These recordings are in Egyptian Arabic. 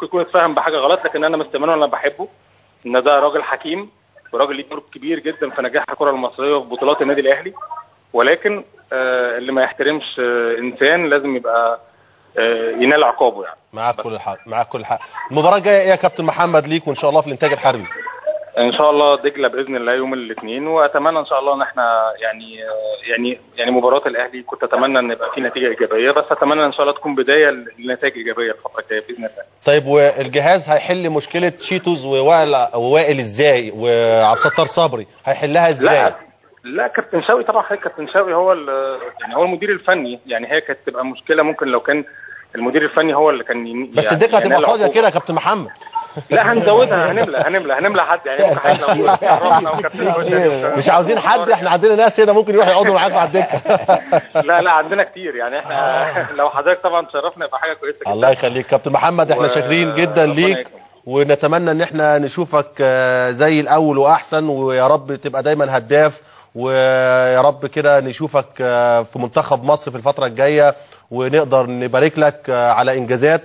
ممكن يكون اتفهم بحاجه غلط لكن انا مستمر وانا بحبه ان ده راجل حكيم وراجل ليه دور كبير جدا في نجاح الكره المصريه وفي بطولات النادي الاهلي ولكن آه اللي ما يحترمش آه انسان لازم يبقى آه ينال عقابه يعني معاك كل حق معاك كل حق المباراه الجايه ايه يا كابتن محمد ليك وان شاء الله في الانتاج الحربي ان شاء الله دجله باذن الله يوم الاثنين واتمنى ان شاء الله ان احنا يعني آه، يعني يعني مباراه الاهلي كنت اتمنى ان يبقى في نتيجه ايجابيه بس اتمنى ان شاء الله تكون بدايه لنتائج ايجابيه الفتره الجايه باذن الله طيب والجهاز هيحل مشكله شيتوز ووائل ووائل ازاي وعبد الستار صبري هيحلها ازاي لا لا كابتن شوقي طبعا حضرتك كابتن شوقي هو ال- يعني هو المدير الفني يعني هي كانت تبقى مشكله ممكن لو كان المدير الفني هو اللي كان ين- بس يعني الدكه هتبقى ينال فاضيه عقوبة. كده يا كابتن محمد لا هنزودها هنملى هنملى هنملى حد يعني ممكن حد لو عرفنا وكابتن كويس. مش عاوزين حد احنا عندنا ناس هنا ممكن يروحوا يقعدوا معاكم على الدكه لا لا عندنا كتير يعني احنا لو حضرتك طبعا تشرفنا يبقى حاجه كويسه جدا الله يخليك كابتن محمد احنا و- شاكرين جدا ربنا ليك يكرمك. ونتمنى ان احنا نشوفك آه، زي الاول واحسن ويا رب تبقى دايما هداف ويا رب كده نشوفك آه، في منتخب مصر في الفتره الجايه ونقدر نبارك لك آه، على انجازات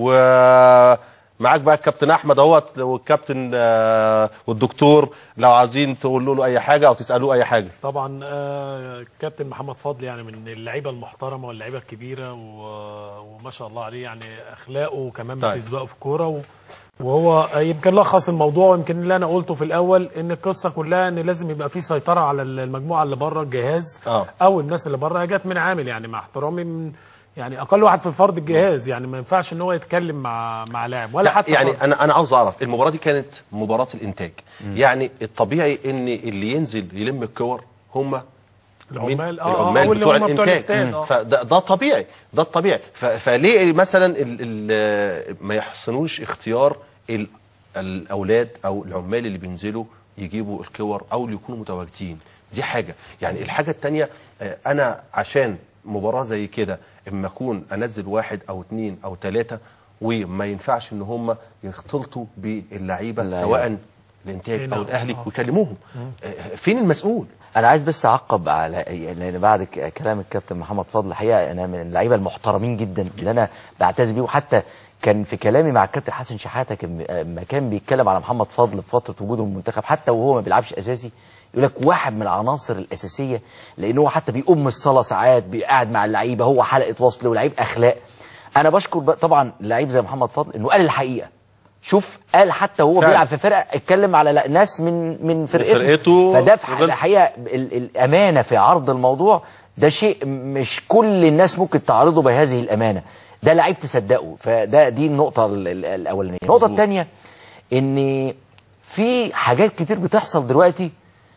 ومعاك بقى الكابتن احمد اهوت والكابتن آه، والدكتور لو عايزين تقولوا له اي حاجه او تسالوه اي حاجه طبعا آه، كابتن محمد فضل يعني من اللعيبه المحترمه واللعيبه الكبيره و- وما شاء الله عليه يعني اخلاقه كمان طيب. بتسبقه في الكوره و- وهو يمكن لخص الموضوع ويمكن اللي انا قلته في الاول ان القصه كلها ان لازم يبقى في سيطره على المجموعه اللي بره الجهاز آه. او الناس اللي بره هي جت من عامل يعني مع احترامي من يعني اقل واحد في فرد الجهاز يعني ما ينفعش ان هو يتكلم مع مع لاعب ولا لا، حتى يعني فرد. انا انا عاوز اعرف المباراه دي كانت مباراه الانتاج يعني الطبيعي ان اللي ينزل يلم الكور هم العمال اه آه، العمال أو اللي بتوع هم بتوع الانتاج الاستاد آه. فده ده طبيعي ده الطبيعي ف- فليه مثلا ال ال ما يحسنوش اختيار ال الاولاد او العمال اللي بينزلوا يجيبوا الكور او اللي يكونوا متواجدين دي حاجه يعني الحاجه الثانيه انا عشان مباراه زي كده اما اكون انزل واحد او اثنين او ثلاثه وما ينفعش ان هم يختلطوا باللعيبه اللعيبة. سواء الانتاج او الاهلي ويكلموهم آه، فين المسؤول انا عايز بس اعقب على لان بعد ك- كلام الكابتن محمد فضل الحقيقه انا من اللعيبه المحترمين جدا اللي انا بعتز بيه وحتى كان في كلامي مع الكابتن حسن شحاته كان لما كان بيتكلم على محمد فضل في فتره وجوده في المنتخب حتى وهو ما بيلعبش اساسي يقول لك واحد من العناصر الاساسيه لان هو حتى بيقوم الصلاه ساعات بيقعد مع اللعيبه هو حلقه وصل ولعيب اخلاق انا بشكر بقى طبعا لعيب زي محمد فضل انه قال الحقيقه شوف قال حتى وهو فعلا. بيلعب في فرقه اتكلم على لا- ناس من من فرقته, فرقته فده في وغل- الحقيقه ال- الامانه في عرض الموضوع ده شيء مش كل الناس ممكن تعرضه بهذه الامانه ده لعيب تصدقه فده دي النقطه ال- ال- الاولانيه النقطه الثانيه ان في حاجات كتير بتحصل دلوقتي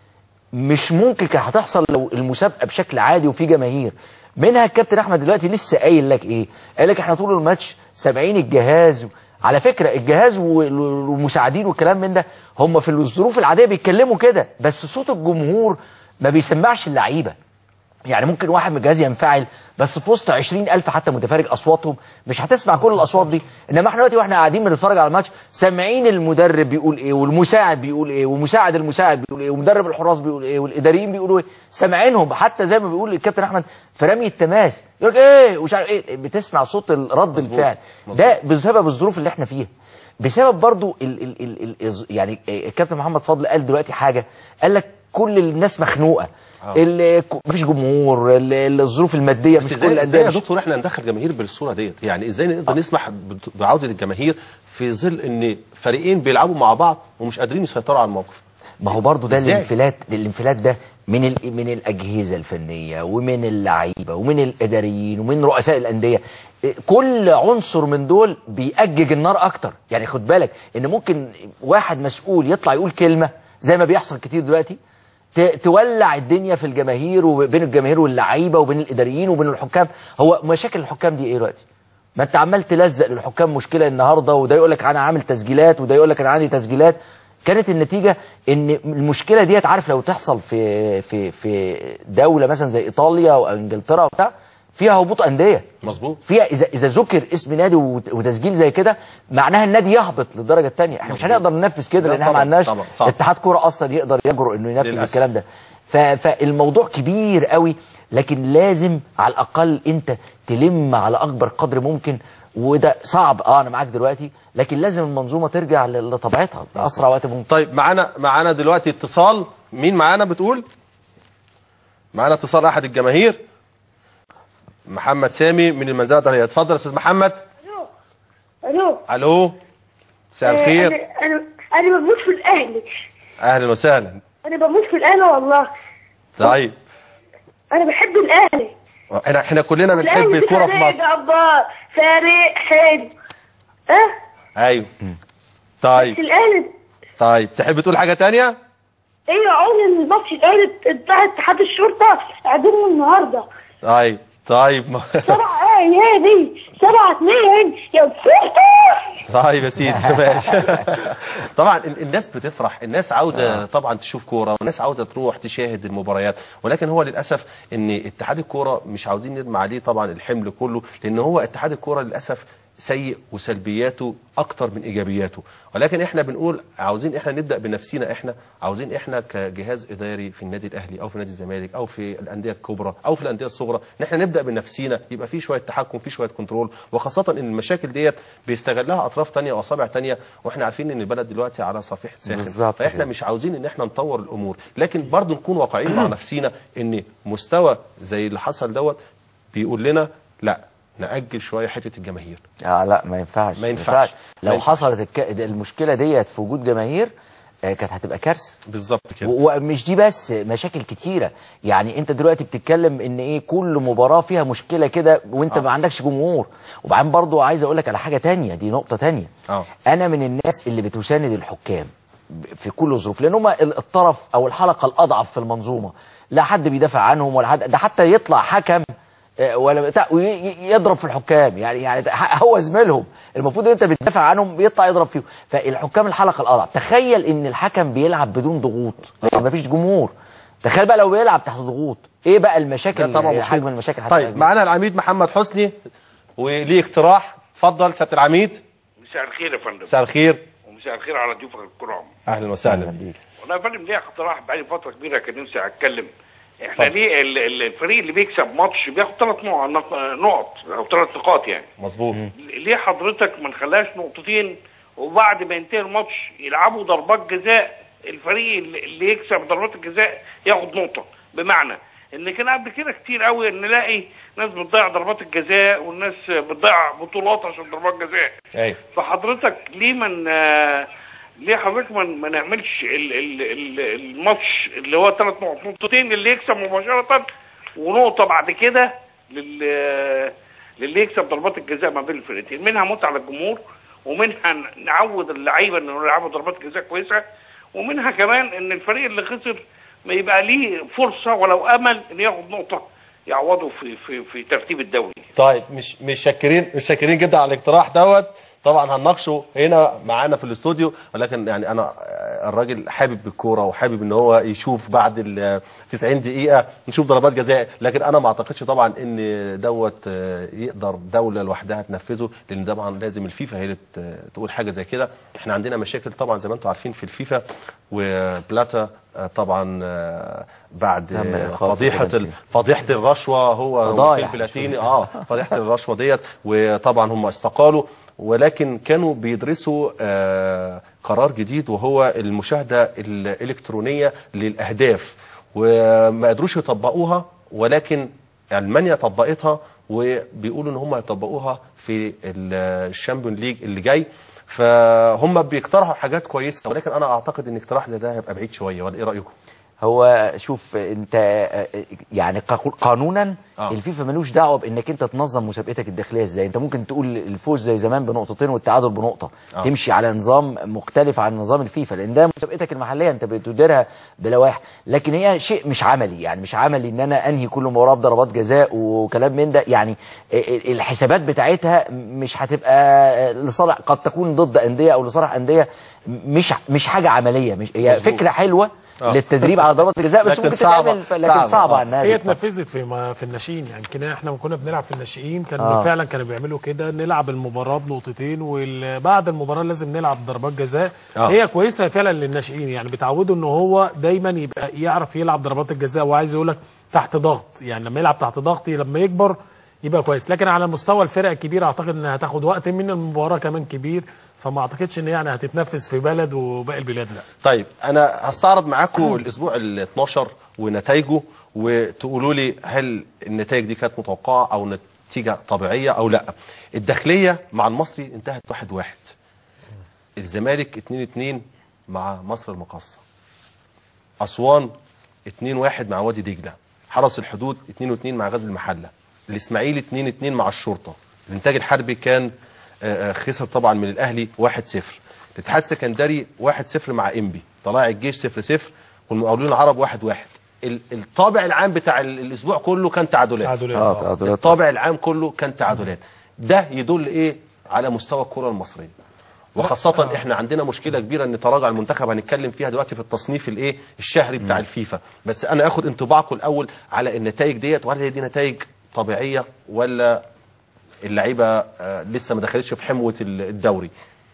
مش ممكن كانت هتحصل لو المسابقه بشكل عادي وفي جماهير منها الكابتن احمد دلوقتي لسه قايل لك ايه قال لك احنا طول الماتش سامعين الجهاز على فكره الجهاز وال- والمساعدين والكلام من ده هم في الظروف العاديه بيتكلموا كده بس صوت الجمهور ما بيسمعش اللعيبه يعني ممكن واحد من الجهاز ينفعل بس في وسط 20000 حتى متفرج اصواتهم مش هتسمع كل الاصوات دي انما احنا دلوقتي واحنا قاعدين بنتفرج على الماتش سامعين المدرب بيقول ايه والمساعد بيقول ايه ومساعد المساعد بيقول ايه ومدرب الحراس بيقول ايه والاداريين بيقولوا ايه سامعينهم حتى زي ما بيقول الكابتن احمد في رمي التماس يقول لك ايه ومش عارف ايه بتسمع صوت ال- رد الفعل ده بسبب الظروف اللي احنا فيها بسبب برضو ال ال ال ال يعني الكابتن محمد فضل قال دلوقتي حاجه قال لك كل الناس مخنوقه ال- مفيش جمهور ال- ال- الظروف الماديه بس مش كل ازاي ازاي الانديه يا مش- دكتور احنا ندخل جماهير بالصوره ديت يعني ازاي نقدر نسمح بت- بعوده الجماهير في ظل ان فريقين بيلعبوا مع بعض ومش قادرين يسيطروا على الموقف ما هو برضو ده إزاي؟ الانفلات الانفلات ده من ال... من الاجهزه الفنيه ومن اللعيبه ومن الاداريين ومن رؤساء الانديه إيه، كل عنصر من دول بيأجج النار اكتر يعني خد بالك ان ممكن واحد مسؤول يطلع يقول كلمه زي ما بيحصل كتير دلوقتي ت- تولع الدنيا في الجماهير وبين الجماهير واللعيبه وبين الاداريين وبين الحكام هو مشاكل الحكام دي ايه دلوقتي ما انت عمال تلزق للحكام مشكله النهارده وده يقول لك انا عامل تسجيلات وده يقول لك انا عندي تسجيلات كانت النتيجه ان المشكله ديت عارف لو تحصل في في في دوله مثلا زي ايطاليا او انجلترا وبتاع فيها هبوط انديه مظبوط فيها اذا اذا ذكر اسم نادي وت- وتسجيل زي كده معناها النادي يهبط للدرجه الثانيه احنا مش هنقدر ننفذ كده لا لان احنا ما طبعاً، عندناش طبعاً، صعب. اتحاد كوره اصلا يقدر يجرؤ انه ينفذ للأسف. الكلام ده ف- فالموضوع كبير قوي لكن لازم على الاقل انت تلم على اكبر قدر ممكن وده صعب اه انا معاك دلوقتي لكن لازم المنظومه ترجع ل- لطبيعتها باسرع وقت ممكن طيب معانا معانا دلوقتي اتصال مين معانا بتقول معانا اتصال احد الجماهير محمد سامي من المنزله الدهليه اتفضل يا استاذ محمد الو الو الو مساء آه، الخير انا انا انا بموت في الاهلي اهلا وسهلا انا بموت في الاهلي والله طيب انا بحب الاهلي احنا احنا كلنا بنحب الأهلي ده الكوره في فريق مصر جبار فريق حلو اه ايوه بس طيب الاهلي طيب تحب تقول حاجه تانية ايه عون الماتش الاهلي بتاع اتحاد الشرطه قدموا النهارده طيب طيب ما- سبعة ايه هي دي سبعة اتنين يا فوتو طيب يا سيدي ماشي طبعا ال- الناس بتفرح الناس عاوزه طبعا تشوف كوره والناس عاوزه تروح تشاهد المباريات ولكن هو للاسف ان اتحاد الكوره مش عاوزين نرمي عليه طبعا الحمل كله لان هو اتحاد الكوره للاسف سيء وسلبياته اكتر من ايجابياته ولكن احنا بنقول عاوزين احنا نبدا بنفسينا احنا عاوزين احنا كجهاز اداري في النادي الاهلي او في نادي الزمالك او في الانديه الكبرى او في الانديه الصغرى ان احنا نبدا بنفسينا يبقى في شويه تحكم في شويه كنترول وخاصه ان المشاكل ديت بيستغلها اطراف تانية واصابع تانية واحنا عارفين ان البلد دلوقتي على صفيحه ساخن بالظبط فاحنا كده. مش عاوزين ان احنا نطور الامور لكن برضه نكون واقعيين مع نفسينا ان مستوى زي اللي حصل دوت بيقول لنا لا ناجل شويه حته الجماهير اه لا ما ينفعش ما ينفعش. ما لو ينفعش. حصلت الك... المشكله ديت في وجود جماهير آه كانت هتبقى كارثه بالظبط كده و- ومش دي بس مشاكل كتيره يعني انت دلوقتي بتتكلم ان ايه كل مباراه فيها مشكله كده وانت ما عندكش جمهور وبعدين برضو عايز اقول لك على حاجه تانية دي نقطه تانية آه. انا من الناس اللي بتساند الحكام ب- في كل الظروف لان هم ال- الطرف او الحلقه الاضعف في المنظومه لا حد بيدافع عنهم ولا حد ده حتى يطلع حكم آه، ولا بتاع وي- ي- يضرب في الحكام يعني يعني ده ح- هو زميلهم المفروض انت بتدافع عنهم بيطلع يضرب فيهم فالحكام الحلقه الاضعف تخيل ان الحكم بيلعب بدون ضغوط يعني مفيش جمهور تخيل بقى لو بيلعب تحت ضغوط ايه بقى المشاكل ده طبعا اللي- مشكلة. حجم المشاكل هتبقى طيب كبيرة. معانا العميد محمد حسني وليه اقتراح اتفضل سياده العميد مساء الخير يا فندم مساء الخير ومساء الخير على ضيوفك الكرام اهلا وسهلا والله يا فندم ليا اقتراح بقالي فتره كبيره كان نفسي اتكلم احنا اتفضل. ليه ال- ال- الفريق اللي بيكسب ماتش بياخد ثلاث نقط او ثلاث نقاط يعني مظبوط ليه حضرتك ما نخليهاش نقطتين وبعد ما ينتهي الماتش يلعبوا ضربات جزاء الفريق اللي اللي يكسب ضربات الجزاء ياخد نقطه بمعنى ان كان قبل كده كتير قوي نلاقي ناس بتضيع ضربات الجزاء والناس بتضيع بطولات عشان ضربات جزاء ايوه فحضرتك ليه من آه، ليه حضرتك ما ما نعملش ال- ال- ال- الماتش اللي هو ثلاث نقط نقطتين للي يكسب مباشرة ونقطة بعد كده لل للي يكسب ضربات الجزاء ما بين الفرقتين منها متعة للجمهور ومنها ن- نعود اللعيبة انه يلعبوا ضربات جزاء كويسة ومنها كمان ان الفريق اللي خسر ما يبقى ليه فرصة ولو امل ان ياخد نقطة يعوضه في في في ترتيب الدوري طيب مش مش شاكرين مش شاكرين جدا على الاقتراح دوت طبعا هنناقشه هنا معانا في الاستوديو ولكن يعني انا آه، الراجل حابب بالكوره وحابب ان هو يشوف بعد ال 90 دقيقه نشوف ضربات جزاء لكن انا ما اعتقدش طبعا ان دوت آه، يقدر دوله لوحدها تنفذه لان طبعا لازم الفيفا هي اللي ت- تقول حاجه زي كده احنا عندنا مشاكل طبعا زي ما انتم عارفين في الفيفا وبلاتا آه، طبعا آه، بعد نعم، آه، خاطر فضيحه كده ال- فضيحه الرشوه هو فضايح. وكيل بلاتيني اه فضيحه الرشوه ديت وطبعا هم استقالوا ولكن كانوا بيدرسوا آه قرار جديد وهو المشاهده الالكترونيه للاهداف وما قدروش يطبقوها ولكن المانيا طبقتها وبيقولوا ان هم هيطبقوها في الشامبيون ليج اللي جاي فهم بيقترحوا حاجات كويسه ولكن انا اعتقد ان اقتراح زي ده هيبقى بعيد شويه ولا ايه رايكم؟ هو شوف انت آه، يعني قا- قانونا آه. الفيفا ملوش دعوه بانك انت تنظم مسابقتك الداخليه ازاي انت ممكن تقول الفوز زي زمان بنقطتين والتعادل بنقطه آه. تمشي على نظام مختلف عن نظام الفيفا لان ده مسابقتك المحليه انت بتديرها بلوائح لكن هي شيء مش عملي يعني مش عملي ان انا انهي كل مباراه بضربات جزاء وكلام من ده يعني ال- الحسابات بتاعتها مش هتبقى لصالح قد تكون ضد انديه او لصالح انديه مش مش حاجه عمليه مش هي مظبوط. فكره حلوه آه. للتدريب على ضربات الجزاء بس لكن ممكن صعبة- تتعمل ف- لكن صعبة. صعبه آه. على النادي هي اتنفذت في ما في الناشئين يعني يمكن احنا لما كنا بنلعب في الناشئين كان آه. فعلا كانوا بيعملوا كده نلعب المباراه بنقطتين وبعد المباراه لازم نلعب ضربات جزاء آه. هي كويسه فعلا للناشئين يعني بتعودوا ان هو دايما يبقى يعرف يلعب ضربات الجزاء وعايز يقول لك تحت ضغط يعني لما يلعب تحت ضغط لما يكبر يبقى كويس لكن على مستوى الفرق الكبيره اعتقد انها هتاخد وقت من المباراه كمان كبير فما اعتقدش ان يعني هتتنفذ في بلد وباقي البلاد لا طيب انا هستعرض معاكم الاسبوع ال 12 ونتائجه وتقولوا لي هل النتائج دي كانت متوقعه او نتيجه طبيعيه او لا الداخليه مع المصري انتهت 1 1 الزمالك 2 2 مع مصر المقاصه اسوان 2 1 مع وادي دجله حرس الحدود 2 2 مع غزل المحله الاسماعيلي 2 2 مع الشرطه الانتاج الحربي كان آه، آه، خسر طبعا من الاهلي 1 0 الاتحاد السكندري 1 0 مع انبي طلائع الجيش 0 0 والمقاولون العرب 1 1 ال- الطابع العام بتاع ال- الاسبوع كله كان تعادلات تعادلات. اه آه. تعادلات الطابع العام كله كان تعادلات ده يدل ايه على مستوى الكره المصريه وخاصة احنا عندنا مشكلة كبيرة ان تراجع المنتخب هنتكلم فيها دلوقتي في التصنيف الايه الشهري بتاع الفيفا بس انا اخد انطباعكم الاول على النتائج ديت وهل هي دي نتائج طبيعية ولا اللعيبة آه لسه ما دخلتش في حموة ال- الدوري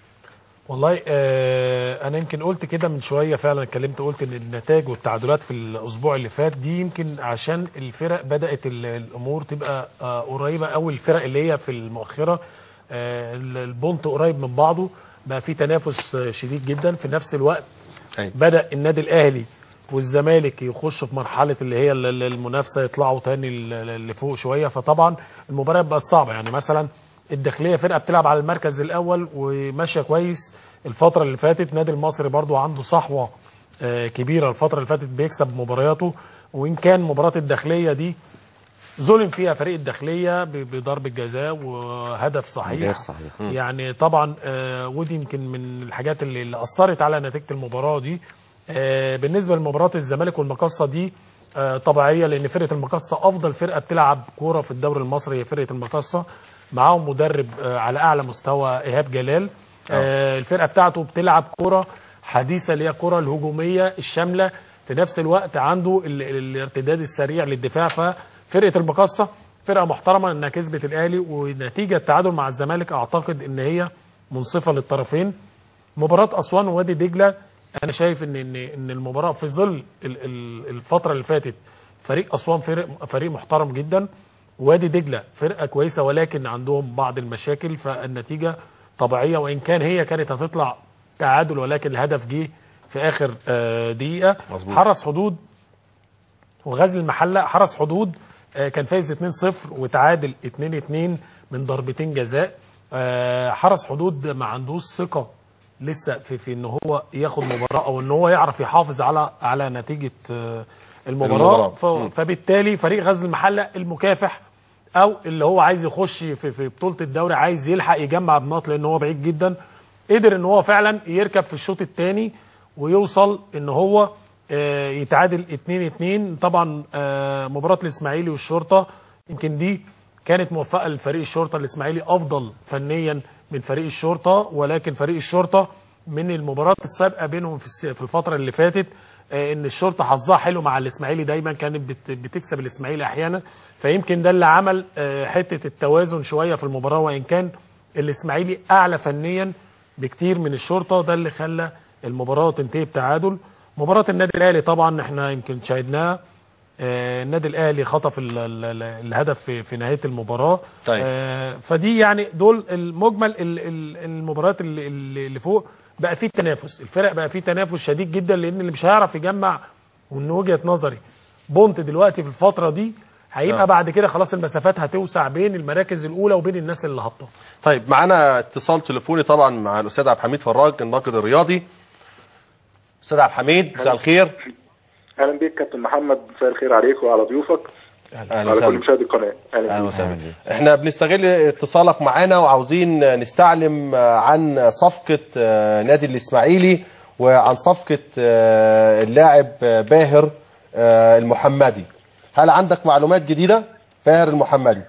والله آه انا يمكن قلت كده من شويه فعلا اتكلمت قلت ان النتائج والتعادلات في الاسبوع اللي فات دي يمكن عشان الفرق بدات ال- الامور تبقى آه قريبه قوي الفرق اللي هي في المؤخره آه ال- البونت قريب من بعضه بقى في تنافس آه، شديد جدا في نفس الوقت أيوة. بدا النادي الاهلي والزمالك يخشوا في مرحله اللي هي ال- ال- المنافسه يطلعوا تاني ل- ل- لفوق شويه فطبعا المباراه بقت صعبه يعني مثلا الداخليه فرقه بتلعب على المركز الاول وماشيه كويس الفتره اللي فاتت نادي المصري برضو عنده صحوه آه، كبيره الفتره اللي فاتت بيكسب مبارياته وان كان مباراه الداخليه دي ظلم فيها فريق الداخليه ب- بضربه جزاء وهدف صحيح غير صحيح. يعني طبعا آه، ودي يمكن من الحاجات اللي, اللي اثرت على نتيجه المباراه دي آه، بالنسبه لمباراه الزمالك والمقصه دي آه، طبيعيه لان فرقه المقصه افضل فرقه بتلعب كوره في الدوري المصري هي فرقه المقصه معاهم مدرب آه، على اعلى مستوى ايهاب جلال آه، الفرقه بتاعته بتلعب كوره حديثه اللي هي الكره الهجوميه الشامله في نفس الوقت عنده ال- ال- الارتداد السريع للدفاع ففرقه المقصه فرقه محترمه انها كسبت الاهلي ونتيجه تعادل مع الزمالك اعتقد ان هي منصفه للطرفين مباراه اسوان ووادي دجله انا شايف ان ان ان المباراه في ظل ال- ال- الفتره اللي فاتت فريق اسوان فريق فريق محترم جدا وادي دجله فرقه كويسه ولكن عندهم بعض المشاكل فالنتيجه طبيعيه وان كان هي كانت هتطلع تعادل ولكن الهدف جه في اخر آه، دقيقه مظبوط. حرس حدود وغزل المحله حرس حدود آه، كان فايز 2-0 وتعادل 2-2 من ضربتين جزاء آه، حرس حدود ما عندوش ثقه لسه في في ان هو ياخد مباراه او ان هو يعرف يحافظ على على نتيجه آه، المباراه المباراة. ف- فبالتالي فريق غزل المحله المكافح او اللي هو عايز يخش في في بطوله الدوري عايز يلحق يجمع بنقط لان هو بعيد جدا قدر ان هو فعلا يركب في الشوط الثاني ويوصل ان هو آه، يتعادل 2 2 طبعا آه، مباراه الاسماعيلي والشرطه يمكن دي كانت موفقه لفريق الشرطه الاسماعيلي افضل فنيا من فريق الشرطه ولكن فريق الشرطه من المباراه السابقه بينهم في الس- في الفتره اللي فاتت آه، ان الشرطه حظها حلو مع الاسماعيلي دايما كانت بت- بتكسب الاسماعيلي احيانا فيمكن ده اللي عمل آه، حته التوازن شويه في المباراه وان كان الاسماعيلي اعلى فنيا بكتير من الشرطه ده اللي خلى المباراه تنتهي بتعادل مباراه النادي الاهلي طبعا احنا يمكن شاهدناها آه، النادي الاهلي خطف ال- ال- ال- الهدف في, في نهايه المباراه طيب. آه، فدي يعني دول المجمل ال- ال- المباريات اللي, اللي اللي فوق بقى فيه تنافس الفرق بقى فيه تنافس شديد جدا لان اللي مش هيعرف يجمع ومن وجهه نظري بونت دلوقتي في الفتره دي هيبقى آه. بعد كده خلاص المسافات هتوسع بين المراكز الاولى وبين الناس اللي هبطت طيب معانا اتصال تليفوني طبعا مع الاستاذ عبد الحميد فراج الناقد الرياضي استاذ عبد الحميد مساء الخير اهلا بيك كابتن محمد مساء الخير عليك وعلى ضيوفك اهلا وعلى كل وسهلا مشاهدي القناه اهلا اهلا بيك وسهلا احنا بنستغل اتصالك معانا وعاوزين نستعلم عن صفقة آه، نادي الاسماعيلي وعن صفقة آه، اللاعب آه، باهر آه، المحمدي هل عندك معلومات جديدة باهر المحمدي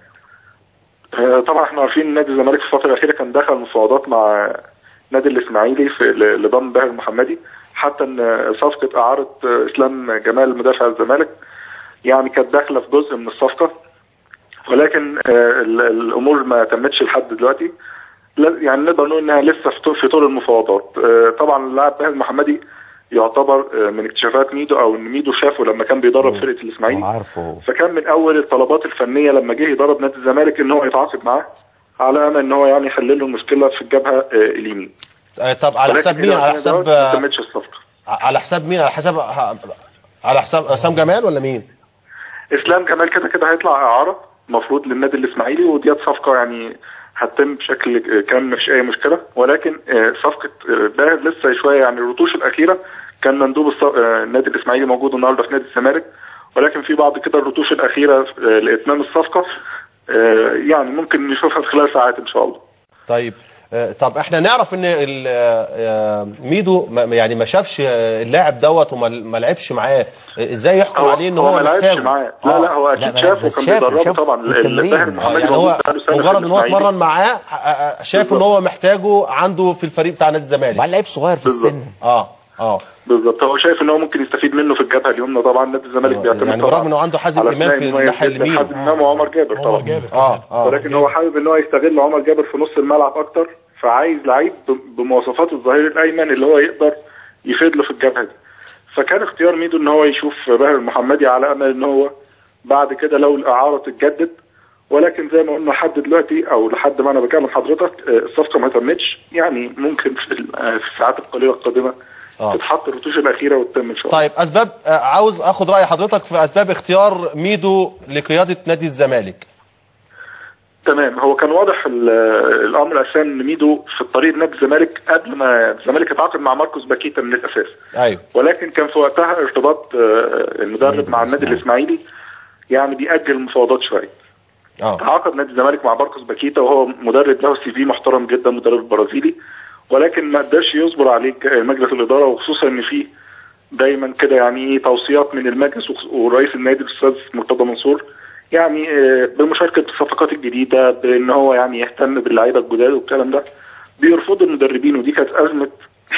آه، طبعا احنا عارفين نادي الزمالك في الفتره الاخيره كان دخل مفاوضات مع نادي الاسماعيلي في ل- لضم باهر المحمدي حتى ان صفقه اعاره آه، اسلام جمال مدافع الزمالك يعني كانت داخله في جزء من الصفقه ولكن آه، ال- الامور ما تمتش لحد دلوقتي لا- يعني نقدر نقول انها لسه في طول- في طول المفاوضات آه، طبعا اللاعب باهر المحمدي يعتبر آه، من اكتشافات ميدو او ان ميدو شافه لما كان بيدرب فرقه الاسماعيلي عارفه فكان من اول الطلبات الفنيه لما جه يدرب نادي الزمالك ان هو يتعاقد معاه على امل ان هو يعني يحل له المشكله في الجبهه آه، اليمين آه، طب على ولكن حساب مين إلى على الآن حساب دوت ما آه، تمتش الصفقه على حساب مين على حساب على حساب حسام جمال ولا مين اسلام جمال كده كده هيطلع اعاره المفروض للنادي الاسماعيلي وديت صفقه يعني هتتم بشكل كان مفيش اي مشكله ولكن آه، صفقه آه، باهر لسه شويه يعني الرتوش الاخيره كان مندوب الص- آه، النادي الاسماعيلي موجود النهارده في نادي الزمالك ولكن في بعض كده الرتوش الاخيره آه، لاتمام الصفقه آه، يعني ممكن نشوفها في خلال ساعات ان شاء الله طيب آه، طب احنا نعرف ان ال- آه، ميدو ما- يعني ما شافش آه، اللاعب دوت وما ما لعبش معاه آه، ازاي يحكم هو, عليه ان هو هو ما لعبش محتاجه؟ معاه لا آه. لا هو لا، اكيد ما- شافه بس كان شافه- بيدربه شافه طبعا في التمرين. باهر آه، آه، محمد يعني موجود هو بقاله سنة في مجرد ان هو الإسماعيلي. اتمرن معاه آه، آه، شاف ان هو محتاجه عنده في الفريق بتاع نادي الزمالك وبعدين لعيب صغير في بالظبط. السن اه اه بالظبط هو شايف ان هو ممكن يستفيد منه في الجبهه اليمنى طبعا نادي الزمالك آه، بيعتمد يعني طبعا برغم انه عنده حازم على امام في ثنائي مميز الناحيه جداً، اليمين حازم امام وعمر جابر عمر طبعا جابر اه كمان. اه ولكن هو حابب ان هو يستغل عمر جابر في نص الملعب اكتر فعايز لعيب ب- بمواصفات الظهير الايمن اللي هو يقدر يفيد له في الجبهه دي فكان اختيار ميدو ان هو يشوف باهر المحمدي على امل ان هو بعد كده لو الاعاره تتجدد ولكن زي ما قلنا لحد دلوقتي او لحد ما انا بكلم حضرتك آه، الصفقه ما تمتش يعني ممكن في ال- آه، في الساعات القليله القادمه آه. تتحط الرتوش الاخيره وتتم ان شاء الله طيب اسباب آه، عاوز اخد راي حضرتك في اسباب اختيار ميدو لقياده نادي الزمالك تمام هو كان واضح ال- الامر اساسا ان ميدو في الطريق لنادي الزمالك قبل ما الزمالك يتعاقد مع ماركوس باكيتا من الاساس ايوه ولكن كان في وقتها ارتباط آه، المدرب مع النادي الاسماعيلي يعني بيأجل المفاوضات شويه اه تعاقد نادي الزمالك مع ماركوس باكيتا وهو مدرب له سي في محترم جدا مدرب برازيلي ولكن ما قدرش يصبر عليه ك- مجلس الاداره وخصوصا ان فيه دايما كده يعني ايه توصيات من المجلس وخ- ورئيس النادي الاستاذ مرتضى منصور يعني آه، بمشاركه الصفقات الجديده بان هو يعني يهتم باللعيبه الجداد والكلام ده بيرفضوا المدربين ودي كانت ازمه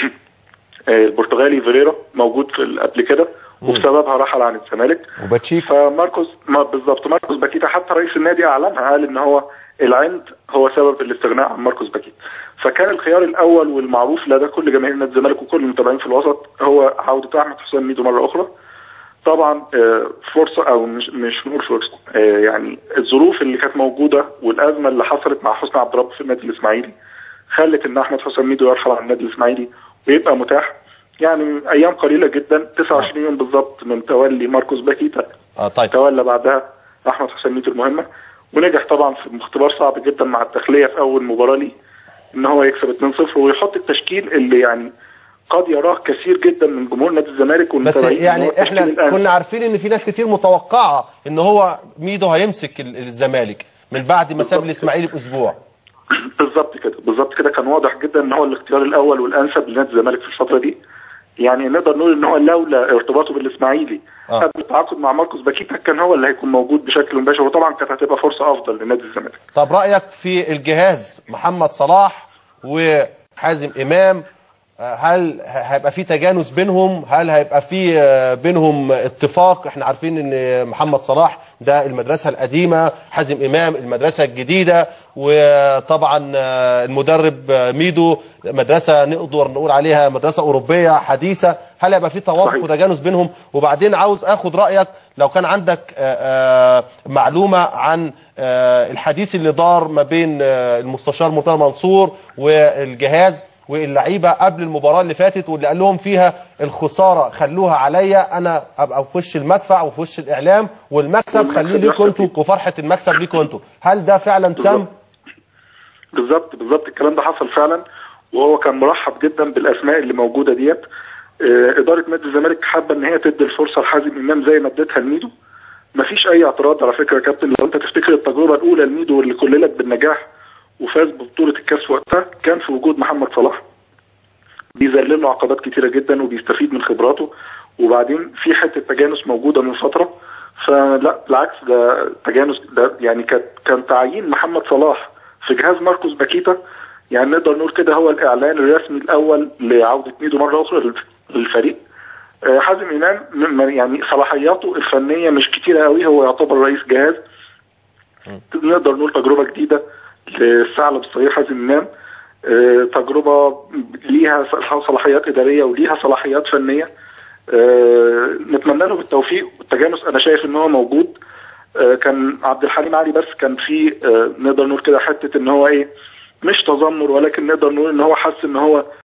آه، البرتغالي فيريرا موجود في ال- قبل كده وبسببها رحل عن الزمالك وباتشيكو فماركوس ما بالظبط ماركوس باكيتا حتى رئيس النادي اعلنها قال ان هو العند هو سبب الاستغناء عن ماركوس باكيتا فكان الخيار الاول والمعروف لدى كل جماهير نادي الزمالك وكل المتابعين في الوسط هو عوده احمد حسام ميدو مره اخرى طبعا آه، فرصه او مش مش نقول فرصه آه، يعني الظروف اللي كانت موجوده والازمه اللي حصلت مع حسني عبد الرب في النادي الاسماعيلي خلت ان احمد حسام ميدو يرحل عن النادي الاسماعيلي ويبقى متاح يعني من ايام قليله جدا 29 يوم بالظبط من تولي ماركوس باكيتا اه طيب تولى بعدها احمد حسام ميدو المهمه ونجح طبعا في اختبار صعب جدا مع التخليه في اول مباراه ليه ان هو يكسب 2-0 ويحط التشكيل اللي يعني قد يراه كثير جدا من جمهور نادي الزمالك بس والمتابعين إن هو يعني التشكيل احنا الأنسب. كنا عارفين ان في ناس كتير متوقعه ان هو ميدو هيمسك ال- الزمالك من بعد ما ساب بالظبط. الاسماعيلي باسبوع بالظبط كده بالظبط كده كان واضح جدا ان هو الاختيار الاول والانسب لنادي الزمالك في الفتره دي يعني نقدر نقول ان هو لولا ارتباطه بالاسماعيلي آه. قبل التعاقد مع ماركوس باكيتا كان هو اللي هيكون موجود بشكل مباشر وطبعا كانت هتبقى فرصه افضل لنادي الزمالك طب رايك في الجهاز محمد صلاح وحازم امام آه، هل ه- هيبقى في تجانس بينهم هل هيبقى في آه، بينهم اتفاق احنا عارفين ان محمد صلاح ده المدرسه القديمه حازم امام المدرسه الجديده وطبعا آه، المدرب آه، ميدو مدرسه نقدر نقول عليها مدرسه اوروبيه حديثه هل هيبقى في توافق صحيح. وتجانس بينهم وبعدين عاوز اخد رايك لو كان عندك آه، آه، معلومه عن آه، الحديث اللي دار ما بين آه، المستشار مرتضى منصور والجهاز واللعيبه قبل المباراه اللي فاتت واللي قال لهم فيها الخساره خلوها عليا انا ابقى في وش المدفع وفي وش الاعلام والمكسب والمكسب خليه ليكوا يحصل انتوا وفرحه المكسب ليكوا انتوا هل ده فعلا تم بالظبط. بالظبط بالظبط الكلام ده حصل فعلا وهو كان مرحب جدا بالاسماء اللي موجوده ديت آه، اداره نادي الزمالك حابه ان هي تدي الفرصه لحازم امام زي ما اديتها لميدو مفيش اي اعتراض على فكره يا كابتن لو انت تفتكر التجربه الاولى لميدو واللي كللت بالنجاح وفاز ببطوله الكاس وقتها كان في وجود محمد صلاح بيذلل له عقبات كتيره جدا وبيستفيد من خبراته وبعدين في حته تجانس موجوده من فتره فلا بالعكس ده تجانس ده يعني كان كان تعيين محمد صلاح في جهاز ماركوس باكيتا يعني نقدر نقول كده هو الاعلان الرسمي الاول لعوده ميدو مره اخرى للف- للفريق آه، حازم امام م- م- يعني صلاحياته الفنيه مش كتيره قوي هو يعتبر رئيس جهاز نقدر نقول تجربه جديده للثعلب الصغير حازم امام آه، تجربه ليها صلاحيات اداريه وليها صلاحيات فنيه آه، نتمنى له بالتوفيق والتجانس انا شايف ان هو موجود آه، كان عبد الحليم علي بس كان في آه، نقدر نقول كده حته ان هو ايه مش تذمر ولكن نقدر نقول ان هو حس ان هو